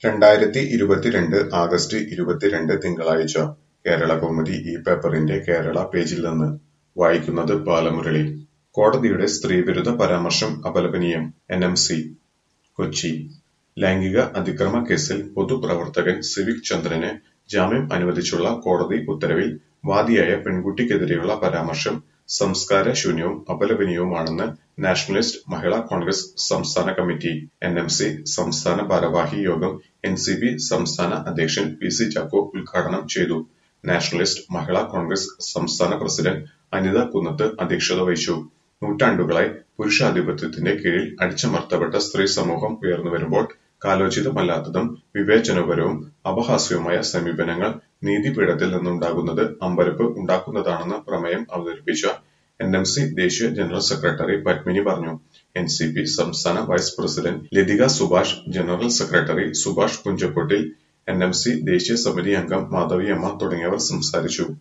രണ്ടായിരത്തി ഇരുപത്തിരണ്ട് ആഗസ്റ്റ് ഇരുപത്തിരണ്ട് തിങ്കളാഴ്ച കേരളകൗമുദി ഈ പേപ്പറിന്റെ കേരള പേജിൽ നിന്ന് വായിക്കുന്നത് ബാലമുരളി കോടതിയുടെ സ്ത്രീവിരുദ്ധ പരാമർശം അപലപനീയം എൻ എം സി കൊച്ചി ലൈംഗിക അതിക്രമ കേസിൽ പൊതുപ്രവർത്തകൻ സിവിക് ചന്ദ്രന് ജാമ്യം അനുവദിച്ചുള്ള കോടതി ഉത്തരവിൽ വാദിയായ പെൺകുട്ടിക്കെതിരെയുള്ള പരാമർശം സംസ്കാര ശൂന്യവും അപലപനീയവുമാണെന്ന് നാഷണലിസ്റ്റ് മഹിളാ കോൺഗ്രസ് സംസ്ഥാന കമ്മിറ്റി എൻ എം സി സംസ്ഥാന ഭാരവാഹി യോഗം എൻ സി പി സംസ്ഥാന അധ്യക്ഷൻ പി സി ചാക്കോ ഉദ്ഘാടനം ചെയ്തു നാഷണലിസ്റ്റ് മഹിളാ കോൺഗ്രസ് സംസ്ഥാന പ്രസിഡന്റ് അനിത കുന്നത്ത് അധ്യക്ഷത വഹിച്ചു നൂറ്റാണ്ടുകളായി പുരുഷാധിപത്യത്തിന്റെ കീഴിൽ അടിച്ചമർത്തപ്പെട്ട സ്ത്രീ സമൂഹം ഉയർന്നുവരുമ്പോൾ കാലോചിതമല്ലാത്തതും വിവേചനപരവും അപഹാസ്യവുമായ സമീപനങ്ങൾ നീതിപീഠത്തിൽ നിന്നുണ്ടാകുന്നത് അമ്പരപ്പ് ഉണ്ടാക്കുന്നതാണെന്ന് പ്രമേയം അവതരിപ്പിച്ച എൻ എം സി ദേശീയ ജനറൽ സെക്രട്ടറി പത്മിനി പറഞ്ഞു എൻ സി പി സംസ്ഥാന vice president Lathika Subhash general secretary Subhash Kunjappottil N M C ദേശീയ സമിതി അംഗം മാധവിയമ്മ തുടങ്ങിയവർ സംസാരിച്ചു